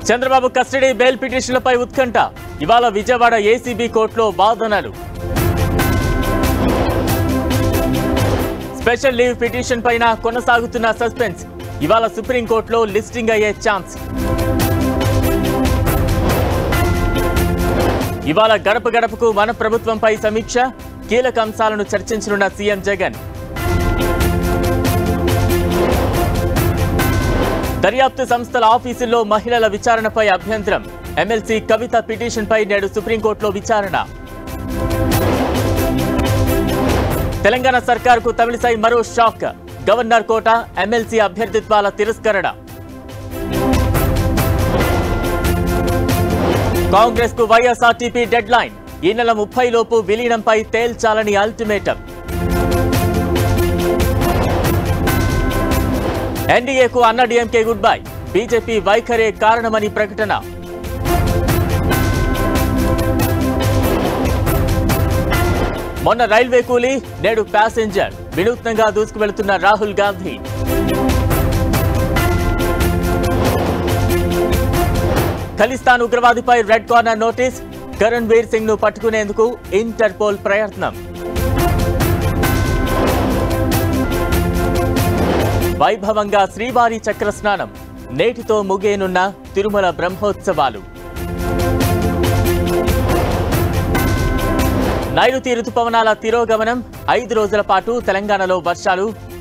Chandrababu custody bail పిటిషన్లపై ఉత్కంఠ ఇవాళ Vijayawada ACB కోర్టులో వాదనలు స్పెషల్ లీవ్ పిటిషన్ పైన కొనసాగుతున్న సస్పెన్స్ ఇవాళ సుప్రీంకోర్టులో లిస్టింగ్ అయ్యే ఛాన్స్ ఇవాళ గడప గడపకు మన ప్రభుత్వంపై సమీక్ష కీలక అంశాలను చర్చించనున్న సీఎం జగన్ దర్యాప్తు సంస్థల ఆఫీసుల్లో మహిళల విచారణపై అభ్యంతరం ఎమ్మెల్సీ కవిత పిటిషన్పై నేడు సుప్రీంకోర్టులో విచారణ తెలంగాణ సర్కార్కు తమిళిసై మరో షాక్ గవర్నర్ కోట ఎమ్మెల్సీ అభ్యర్థిత్వాల తిరస్కరణ కాంగ్రెస్ కు వైఎస్ఆర్టీపీ డెడ్ లైన్ ఈ నెల ముప్పై లోపు విలీనంపై తేల్చాలని అల్టిమేటం ఎన్డీఏకు అన్న డీఎంకే గుడ్ బై బీజేపీ వైఖరే కారణమని ప్రకటన మొన్న రైల్వే కూలీ నేడు ప్యాసింజర్ వినూత్నంగా దూసుకువెళుతున్న రాహుల్ గాంధీ ఖలిస్తాన్ ఉగ్రవాదిపై red corner notice Karan Veer Singh ను పట్టుకునేందుకు ఇంటర్పోల్ ప్రయత్నం వైభవంగా శ్రీవారి చక్ర స్నానం నేటితో ముగియనున్న తిరుమల బ్రహ్మోత్సవాలు నైరుతి రుతుపవనాల తిరోగమనం ఐదు రోజుల పాటు తెలంగాణలో వర్షాలు